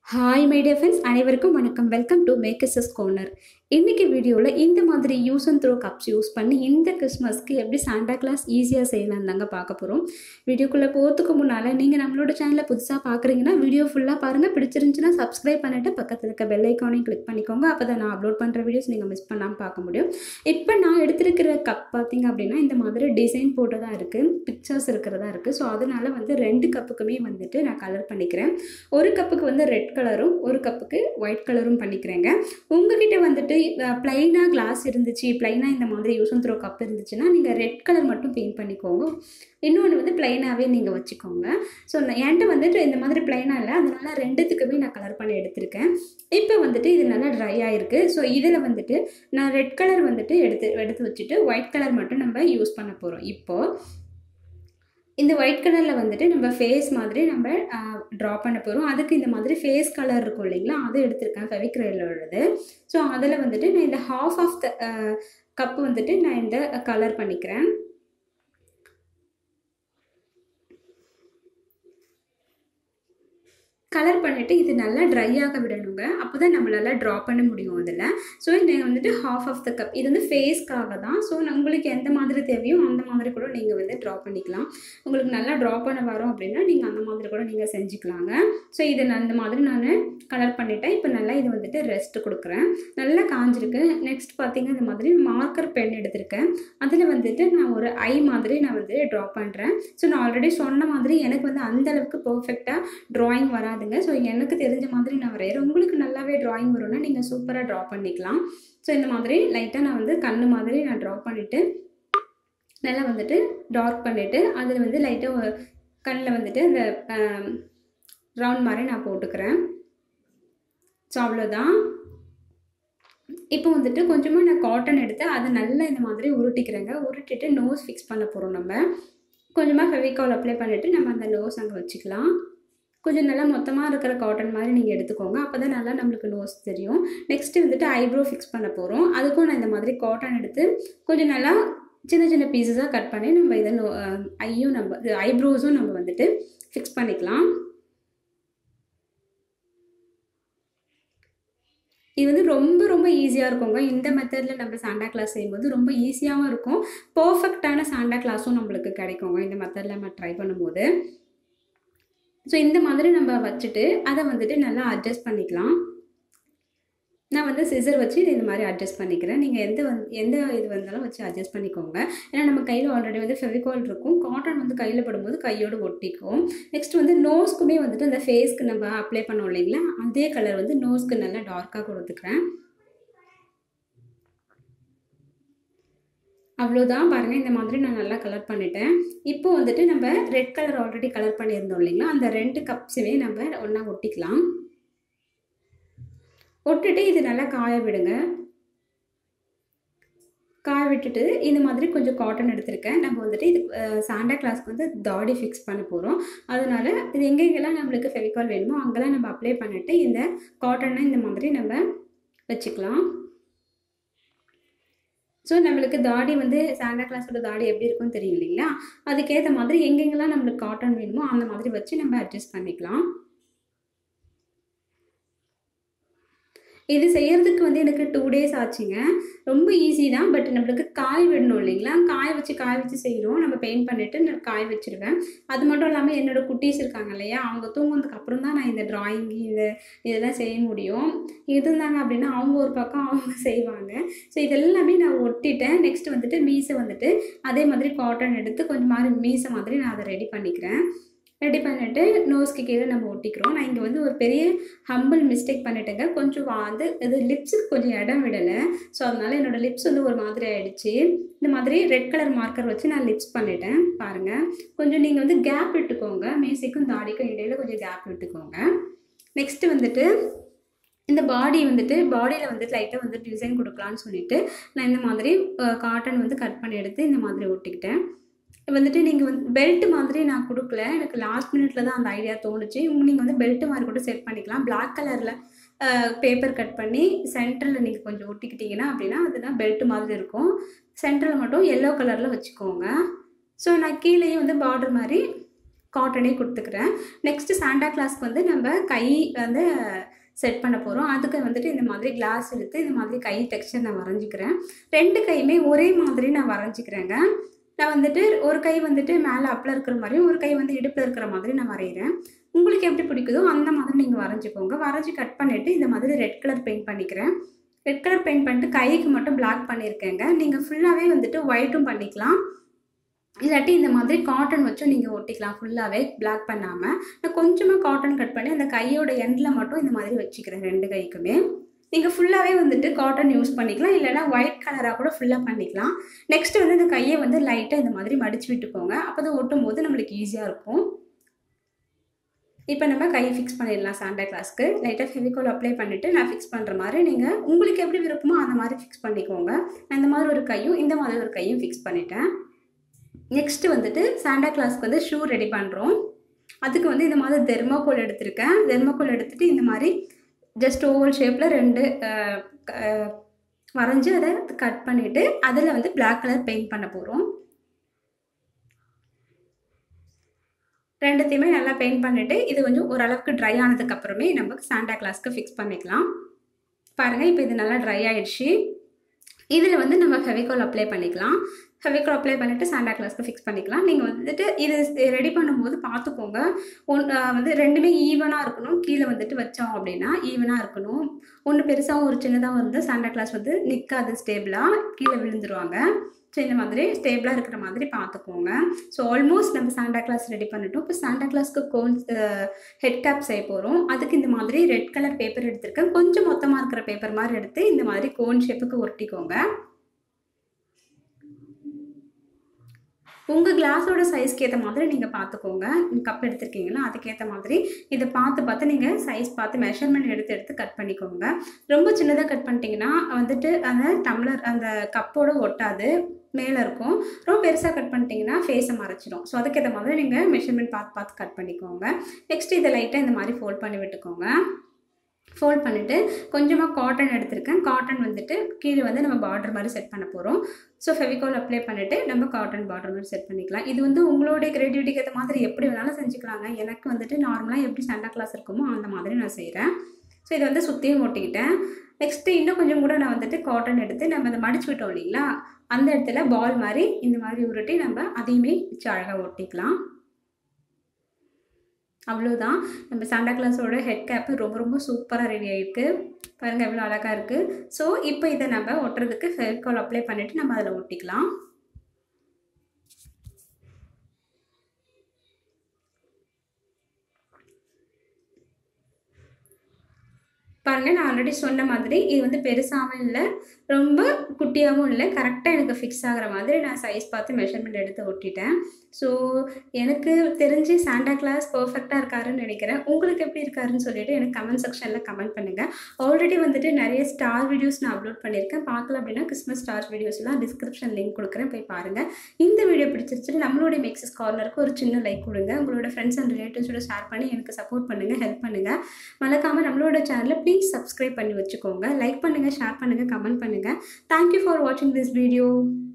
hi my dear friends அனைவருக்கும் வணக்கம் welcome to மேக்கஸஸ் corner இன்றைக்கி வீடியோவில் இந்த மாதிரி use and throw cups use பண்ணி இந்த கிறிஸ்மஸ்க்கு எப்படி சாண்டா கிளாஸ் ஈஸியாக செய்யலாம் தாங்க பார்க்க போகிறோம் வீடியோக்குள்ளே போகிறதுக்கு முன்னால் நீங்கள் நம்மளோட சேனலை புதுசாக பார்க்குறீங்கன்னா வீடியோ ஃபுல்லாக பாருங்கள் பிடிச்சிருந்துச்சுன்னா சப்ஸ்கிரைப் பண்ணிவிட்டு பக்கத்தில் இருக்க பெல் ஐக்கானையும் கிளிக் பண்ணிக்கோங்க அப்போ தான் நான் அப்லோட் பண்ணுற வீடியோஸ் நீங்கள் மிஸ் பண்ணாமல் பார்க்க முடியும் இப்போ நான் எடுத்திருக்கிற கப் பார்த்தீங்க அப்படின்னா இந்த மாதிரி டிசைன் போட்டு தான் இருக்குது பிக்சர்ஸ் இருக்கிறதா இருக்குது ஸோ அதனால் வந்து ரெண்டு கப்புக்குமே வந்துட்டு நான் கலர் பண்ணிக்கிறேன் ஒரு கப்புக்கு வந்து ரெட் கலரும் ஒரு கப்புக்கு ஒயிட் கலரும் பண்ணிக்கிறேங்க உங்ககிட்ட வந்துட்டு ப்ளைனாக கிளாஸ் இருந்துச்சு ப்ளைனாக இந்த மாதிரி யூஸ் அண்ட் த்ரோ கப் இருந்துச்சுன்னா நீங்கள் ரெட் கலர் மட்டும் பெயிண்ட் பண்ணிக்கோங்க இன்னொன்று வந்து ப்ளைனாகவே நீங்கள் வச்சுக்கோங்க ஸோ நான் என்கிட்ட வந்துட்டு இந்த மாதிரி ப்ளைனாக இல்லை அதனால ரெண்டுத்துக்குமே நான் கலர் பண்ணி எடுத்திருக்கேன் இப்போ வந்துட்டு இது நல்லா ட்ரை ஆகிருக்கு ஸோ இதில் வந்துட்டு நான் ரெட் கலர் வந்துட்டு எடுத்து எடுத்து வச்சுட்டு ஒயிட் கலர் மட்டும் நம்ம யூஸ் பண்ண போகிறோம் இப்போது இந்த ஒயிட் கலரில் வந்துட்டு நம்ம ஃபேஸ் மாதிரி நம்ம ட்ரா பண்ண போகிறோம் அதுக்கு இந்த மாதிரி ஃபேஸ் கலர் இருக்கும் இல்லைங்களா அது எடுத்திருக்கேன் ஃபெவிக்ரைலோடது ஸோ அதில் வந்துட்டு நான் இந்த ஹாஃப் ஆஃப் த கப் வந்துட்டு நான் இந்த கலர் பண்ணிக்கிறேன் கலர் பண்ணிவிட்டு இது நல்லா ட்ரை ஆக விடணுங்க அப்போ தான் நம்மளால் ட்ரா பண்ண முடியும் அதில் ஸோ நீங்கள் வந்துட்டு ஹாஃப் ஆஃப் த கப் இது வந்து ஃபேஸ்க்காக தான் ஸோ உங்களுக்கு எந்த மாதிரி தேவையோ அந்த மாதிரி கூட நீங்கள் வந்து ட்ரா பண்ணிக்கலாம் உங்களுக்கு நல்லா ட்ரா பண்ண வரோம் அப்படின்னா நீங்கள் அந்த மாதிரி கூட நீங்கள் செஞ்சுக்கலாங்க ஸோ இதை நான் அந்த மாதிரி நான் கலர் பண்ணிட்டேன் இப்போ நல்லா இது வந்துட்டு ரெஸ்ட் கொடுக்குறேன் நல்லா காஞ்சிருக்கு நெக்ஸ்ட் பார்த்தீங்கன்னா இந்த மாதிரி மார்க்கர் பென் எடுத்திருக்கேன் அதில் வந்துட்டு நான் ஒரு ஐ மாதிரி நான் வந்து ட்ரா பண்ணுறேன் ஸோ நான் ஆல்ரெடி சொன்ன மாதிரி எனக்கு வந்து அந்தளவுக்கு பர்ஃபெக்டாக ட்ராயிங் வராது வராதுங்க ஸோ எனக்கு தெரிஞ்ச மாதிரி நான் வரைகிறேன் உங்களுக்கு நல்லாவே ட்ராயிங் வரும்னா நீங்கள் சூப்பராக ட்ரா பண்ணிக்கலாம் ஸோ இந்த மாதிரி லைட்டாக நான் வந்து கண்ணு மாதிரி நான் ட்ரா பண்ணிவிட்டு நல்லா வந்துட்டு டார்க் பண்ணிவிட்டு அதில் வந்து லைட்டாக கண்ணில் வந்துட்டு அந்த ரவுண்ட் மாதிரி நான் போட்டுக்கிறேன் ஸோ அவ்வளோதான் இப்போ வந்துட்டு கொஞ்சமாக நான் காட்டன் எடுத்து அதை நல்லா இந்த மாதிரி உருட்டிக்கிறேங்க உருட்டிட்டு நோஸ் ஃபிக்ஸ் பண்ண போகிறோம் நம்ம கொஞ்சமாக ஃபெவிகால் அப்ளை பண்ணிவிட்டு நம்ம அந்த நோஸ் அங்கே வச்சுக்கலாம் கொஞ்சம் நல்லா மொத்தமாக இருக்கிற காட்டன் மாதிரி நீங்கள் எடுத்துக்கோங்க அப்போ தான் நல்லா நம்மளுக்கு நோஸ் தெரியும் நெக்ஸ்ட்டு வந்துட்டு ஐப்ரோ ஃபிக்ஸ் பண்ண போகிறோம் அதுக்கும் நான் இந்த மாதிரி காட்டன் எடுத்து கொஞ்சம் நல்லா சின்ன சின்ன பீசஸாக கட் பண்ணி நம்ம இதை நோ ஐயும் நம்ம இது ஐப்ரோஸும் நம்ம வந்துட்டு ஃபிக்ஸ் பண்ணிக்கலாம் இது வந்து ரொம்ப ரொம்ப ஈஸியாக இருக்குங்க இந்த மெத்தடில் நம்ம சாண்டா கிளாஸ் செய்யும்போது ரொம்ப ஈஸியாகவும் இருக்கும் பர்ஃபெக்டான சாண்டா கிளாஸும் நம்மளுக்கு கிடைக்குங்க இந்த மெத்தடில் நம்ம ட்ரை பண்ணும்போது ஸோ இந்த மாதிரி நம்ம வச்சுட்டு அதை வந்துட்டு நல்லா அட்ஜஸ்ட் பண்ணிக்கலாம் நான் வந்து சிசர் வச்சு இந்த மாதிரி அட்ஜஸ்ட் பண்ணிக்கிறேன் நீங்கள் எந்த வந்து எந்த இது வந்தாலும் வச்சு அட்ஜஸ்ட் பண்ணிக்கோங்க ஏன்னா நம்ம கையில் ஆல்ரெடி வந்து ஃபெவிகால் இருக்கும் காட்டன் வந்து கையில் படும்போது கையோடு ஒட்டிக்கும் நெக்ஸ்ட் வந்து நோஸ்க்குமே வந்துட்டு அந்த ஃபேஸ்க்கு நம்ம அப்ளை பண்ணோம் இல்லைங்களா அதே கலர் வந்து நோஸ்க்கு நல்லா டார்க்காக கொடுத்துக்கிறேன் அவ்வளோதான் பாருங்கள் இந்த மாதிரி நான் நல்லா கலர் பண்ணிட்டேன் இப்போ வந்துட்டு நம்ம ரெட் கலர் ஆல்ரெடி கலர் பண்ணியிருந்தோம் இல்லைங்களா அந்த ரெண்டு கப்ஸுமே நம்ம ஒன்றா ஒட்டிக்கலாம் ஒட்டுட்டு இது நல்லா காய விடுங்க காய விட்டுட்டு இந்த மாதிரி கொஞ்சம் காட்டன் எடுத்திருக்கேன் நம்ம வந்துட்டு இது சாண்டா கிளாஸ்க்கு வந்து தாடி ஃபிக்ஸ் பண்ண போகிறோம் அதனால் இது எங்கெங்கெல்லாம் நம்மளுக்கு ஃபெவிகால் வேணுமோ அங்கெல்லாம் நம்ம அப்ளை பண்ணிவிட்டு இந்த காட்டனை இந்த மாதிரி நம்ம வச்சுக்கலாம் ஸோ நம்மளுக்கு தாடி வந்து சாண்டா கிளாஸோட தாடி எப்படி இருக்கும்னு தெரியும் இல்லைங்களா அதுக்கேற்ற மாதிரி எங்கெங்கெல்லாம் நம்மளுக்கு காட்டன் வேணுமோ அந்த மாதிரி வச்சு நம்ம அட்ஜஸ்ட் பண்ணிக்கலாம் இது செய்கிறதுக்கு வந்து எனக்கு டூ டேஸ் ஆச்சுங்க ரொம்ப ஈஸி தான் பட் நம்மளுக்கு காய விடணும் இல்லைங்களா காய வச்சு காய வச்சு செய்கிறோம் நம்ம பெயிண்ட் பண்ணிவிட்டு நான் காய வச்சுருவேன் அது மட்டும் இல்லாமல் என்னோடய குட்டீஸ் இருக்காங்க இல்லையா அவங்க தூங்குனதுக்கு அப்புறம் தான் நான் இந்த ட்ராயிங் இந்த இதெல்லாம் செய்ய முடியும் இருந்தாங்க அப்படின்னா அவங்க ஒரு பக்கம் அவங்க செய்வாங்க ஸோ இதெல்லாமே நான் ஒட்டிட்டேன் நெக்ஸ்ட் வந்துட்டு மீசை வந்துட்டு அதே மாதிரி காட்டன் எடுத்து கொஞ்சம் மாதிரி மீசை மாதிரி நான் அதை ரெடி பண்ணிக்கிறேன் ரெடி பண்ணிவிட்டு நோஸ்க்கு கீழே நம்ம ஒட்டிக்கிறோம் நான் இங்கே வந்து ஒரு பெரிய ஹம்பிள் மிஸ்டேக் பண்ணிட்டேங்க கொஞ்சம் வந்து இது லிப்ஸுக்கு கொஞ்சம் இடம் விடலை ஸோ அதனால் என்னோடய லிப்ஸ் வந்து ஒரு மாதிரி ஆகிடுச்சு இந்த மாதிரி ரெட் கலர் மார்க்கர் வச்சு நான் லிப்ஸ் பண்ணிட்டேன் பாருங்கள் கொஞ்சம் நீங்கள் வந்து கேப் விட்டுக்கோங்க மேசைக்கும் தாடிக்கும் இடையில கொஞ்சம் கேப் விட்டுக்கோங்க நெக்ஸ்ட்டு வந்துட்டு இந்த பாடி வந்துட்டு பாடியில் வந்துட்டு லைட்டாக வந்து டிசைன் கொடுக்கலான்னு சொல்லிட்டு நான் இந்த மாதிரி காட்டன் வந்து கட் பண்ணி எடுத்து இந்த மாதிரி ஒட்டிக்கிட்டேன் வந்துட்டு நீங்கள் வந்து பெல்ட் மாதிரி நான் கொடுக்கல எனக்கு லாஸ்ட் மினிட்ல தான் அந்த ஐடியா தோணுச்சு நீங்கள் வந்து பெல்ட் மாதிரி கூட செட் பண்ணிக்கலாம் பிளாக் கலரில் பேப்பர் கட் பண்ணி சென்டரில் நீங்கள் கொஞ்சம் ஒட்டிக்கிட்டிங்கன்னா அப்படின்னா அதுதான் பெல்ட் மாதிரி இருக்கும் சென்டரில் மட்டும் எல்லோ கலரில் வச்சுக்கோங்க ஸோ நான் கீழேயும் வந்து பார்டர் மாதிரி காட்டனே கொடுத்துக்கிறேன் நெக்ஸ்ட்டு சாண்டா கிளாஸ்க்கு வந்து நம்ம கை வந்து செட் பண்ண போகிறோம் அதுக்கு வந்துட்டு இந்த மாதிரி கிளாஸ் எடுத்து இந்த மாதிரி கை டெக்ஸ்டர் நான் வரைஞ்சிக்கிறேன் ரெண்டு கையுமே ஒரே மாதிரி நான் வரைஞ்சிக்கிறேங்க நான் வந்துட்டு ஒரு கை வந்துட்டு மேலே அப்பில் இருக்கிற மாதிரியும் ஒரு கை வந்து இடுப்பில் இருக்கிற மாதிரி நான் வரைகிறேன் உங்களுக்கு எப்படி பிடிக்குதோ அந்த மாதிரி நீங்கள் வரைஞ்சிக்கோங்க வரைஞ்சி கட் பண்ணிவிட்டு இந்த மாதிரி ரெட் கலர் பெயிண்ட் பண்ணிக்கிறேன் ரெட் கலர் பெயிண்ட் பண்ணிட்டு கைக்கு மட்டும் பிளாக் பண்ணியிருக்கேங்க நீங்கள் ஃபுல்லாகவே வந்துட்டு ஒயிட்டும் பண்ணிக்கலாம் இல்லாட்டி இந்த மாதிரி காட்டன் வச்சும் நீங்கள் ஒட்டிக்கலாம் ஃபுல்லாகவே பிளாக் பண்ணாமல் நான் கொஞ்சமாக காட்டன் கட் பண்ணி அந்த கையோட எண்டில் மட்டும் இந்த மாதிரி வச்சுக்கிறேன் ரெண்டு கைக்குமே நீங்கள் ஃபுல்லாகவே வந்துட்டு காட்டன் யூஸ் பண்ணிக்கலாம் இல்லைனா ஒயிட் கலராக கூட ஃபுல்லாக பண்ணிக்கலாம் நெக்ஸ்ட் வந்து இந்த கையை வந்து லைட்டாக இந்த மாதிரி மடிச்சு விட்டுக்கோங்க அப்போ தான் ஒட்டும் போது நம்மளுக்கு ஈஸியாக இருக்கும் இப்போ நம்ம கை ஃபிக்ஸ் பண்ணிடலாம் சாண்டா கிளாஸ்க்கு லைட்டாக ஃபெவிகால் அப்ளை பண்ணிவிட்டு நான் ஃபிக்ஸ் பண்ணுற மாதிரி நீங்கள் உங்களுக்கு எப்படி விருப்பமோ அந்த மாதிரி ஃபிக்ஸ் பண்ணிக்கோங்க நான் இந்த மாதிரி ஒரு கையும் இந்த மாதிரி ஒரு கையும் ஃபிக்ஸ் பண்ணிட்டேன் நெக்ஸ்ட்டு வந்துட்டு சாண்டா கிளாஸ்க்கு வந்து ஷூ ரெடி பண்ணுறோம் அதுக்கு வந்து இந்த மாதிரி தெர்மாக்கோல் எடுத்திருக்கேன் தெர்மாக்கோல் எடுத்துகிட்டு இந்த மாதிரி ஜஸ்ட் ஓவல் ஷேப்பில் ரெண்டு வரைஞ்சி அதை கட் பண்ணிவிட்டு அதில் வந்து பிளாக் கலர் பெயிண்ட் பண்ண போகிறோம் ரெண்டுத்தையுமே நல்லா பெயிண்ட் பண்ணிவிட்டு இது கொஞ்சம் ஓரளவுக்கு ட்ரை ஆனதுக்கப்புறமே நம்ம சாண்டா கிளாஸ்க்கு ஃபிக்ஸ் பண்ணிக்கலாம் பாருங்கள் இப்போ இது நல்லா ட்ரை ஆகிடுச்சு இதில் வந்து நம்ம ஃபெவிகால் அப்ளை பண்ணிக்கலாம் ஃபெவிகால் அப்ளை பண்ணிவிட்டு சாண்டா கிளாஸ்க்கு ஃபிக்ஸ் பண்ணிக்கலாம் நீங்கள் வந்துட்டு இது ரெடி பண்ணும்போது பார்த்துக்கோங்க ஒன் வந்து ரெண்டுமே ஈவனாக இருக்கணும் கீழே வந்துட்டு வச்சோம் அப்படின்னா ஈவனாக இருக்கணும் ஒன்று பெருசாகவும் ஒரு சின்னதாகவும் இருந்து சாண்டா கிளாஸ் வந்து நிற்காது ஸ்டேபிளாக கீழே விழுந்துருவாங்க ஸோ இந்த மாதிரி ஸ்டேபிளாக இருக்கிற மாதிரி பார்த்துக்கோங்க ஸோ ஆல்மோஸ்ட் நம்ம சாண்டா கிளாஸ் ரெடி பண்ணிட்டோம் இப்போ சாண்டா கிளாஸ்க்கு கோன் ஹெட் கேப் செய்ய போகிறோம் அதுக்கு இந்த மாதிரி ரெட் கலர் பேப்பர் எடுத்திருக்கேன் கொஞ்சம் மொத்தமாக இருக்கிற பேப்பர் மாதிரி எடுத்து இந்த மாதிரி கோன் ஷேப்புக்கு ஒட்டிக்கோங்க உங்கள் கிளாஸோட சைஸ்க்கு ஏற்ற மாதிரி நீங்கள் பார்த்துக்கோங்க கப் எடுத்திருக்கீங்களா அதுக்கேற்ற மாதிரி இதை பார்த்து பார்த்து நீங்கள் சைஸ் பார்த்து மெஷர்மெண்ட் எடுத்து எடுத்து கட் பண்ணிக்கோங்க ரொம்ப சின்னதாக கட் பண்ணிட்டீங்கன்னா வந்துட்டு அந்த டம்ளர் அந்த கப்போட ஒட்டாது மேலே இருக்கும் ரொம்ப பெருசாக கட் பண்ணிட்டீங்கன்னா ஃபேஸை மறைச்சிடும் ஸோ அதுக்கேற்ற மாதிரி நீங்கள் மெஷர்மெண்ட் பார்த்து பார்த்து கட் பண்ணிக்கோங்க நெக்ஸ்ட் இதை லைட்டாக இந்த மாதிரி ஃபோல்ட் பண்ணி விட்டுக்கோங்க ஃபோல்ட் பண்ணிவிட்டு கொஞ்சமாக காட்டன் எடுத்திருக்கேன் காட்டன் வந்துட்டு கீழே வந்து நம்ம பார்டர் மாதிரி செட் பண்ண போகிறோம் ஸோ ஃபெவிகால் அப்ளை பண்ணிவிட்டு நம்ம காட்டன் பார்டர் மாதிரி செட் பண்ணிக்கலாம் இது வந்து உங்களுடைய கிரியேட்டிவிட்டிக்கு ஏற்ற மாதிரி எப்படி வேணாலும் செஞ்சுக்கலாங்க எனக்கு வந்துட்டு நார்மலாக எப்படி சாண்டா கிளாஸ் இருக்குமோ அந்த மாதிரி நான் செய்கிறேன் ஸோ இதை வந்து சுற்றியும் ஒட்டிக்கிட்டேன் நெக்ஸ்ட்டு இன்னும் கொஞ்சம் கூட நான் வந்துட்டு காட்டன் எடுத்து நம்ம அதை மடிச்சு விட்டோம் இல்லைங்களா அந்த இடத்துல பால் மாதிரி இந்த மாதிரி உருட்டி நம்ம அதையுமே வச்சு அழகாக ஒட்டிக்கலாம் அவ்வளோதான் நம்ம சாண்டா கிளாஸோட ஹெட் கேப்பு ரொம்ப ரொம்ப சூப்பராக ரெடி ஆகிருக்கு பாருங்கள் எவ்வளோ அழகாக இருக்குது ஸோ இப்போ இதை நம்ம ஒட்டுறதுக்கு ஃபெவிகால் அப்ளை பண்ணிவிட்டு நம்ம அதில் ஒட்டிக்கலாம் பாருங்கள் நான் ஆல்ரெடி சொன்ன மாதிரி இது வந்து பெருசாகவும் இல்லை ரொம்ப குட்டியாகவும் இல்லை கரெக்டாக எனக்கு ஃபிக்ஸ் ஆகிற மாதிரி நான் சைஸ் பார்த்து மெஷர்மெண்ட் எடுத்து ஒட்டிட்டேன் ஸோ எனக்கு தெரிஞ்சு சாண்டா கிளாஸ் பர்ஃபெக்டாக இருக்காருன்னு நினைக்கிறேன் உங்களுக்கு எப்படி இருக்காருன்னு சொல்லிட்டு எனக்கு கமெண்ட் செக்ஷனில் கமெண்ட் பண்ணுங்கள் ஆல்ரெடி வந்துட்டு நிறைய ஸ்டார் வீடியோஸ் நான் அப்லோட் பண்ணியிருக்கேன் பார்க்கல அப்படின்னா கிறிஸ்மஸ் ஸ்டார் வீடியோஸ்லாம் டிஸ்கிரிப்ஷன் லிங்க் கொடுக்குறேன் போய் பாருங்கள் இந்த வீடியோ பிடிச்சிருச்சுட்டு நம்மளுடைய மேக்ஸஸ் கார்னருக்கு ஒரு சின்ன லைக் கொடுங்க உங்களோட ஃப்ரெண்ட்ஸ் அண்ட் ரிலேட்டிவ்ஸோட ஷேர் பண்ணி எனக்கு சப்போர்ட் பண்ணுங்கள் ஹெல்ப் பண்ணுங்கள் மறக்காமல் நம்மளோட சேனலை ப்ளீஸ் சப்ஸ்கிரைப் பண்ணி வச்சுக்கோங்க லைக் பண்ணுங்கள் ஷேர் பண்ணுங்கள் கமெண்ட் பண்ணுங்கள் தேங்க்யூ ஃபார் வாட்சிங் திஸ் வீடியோ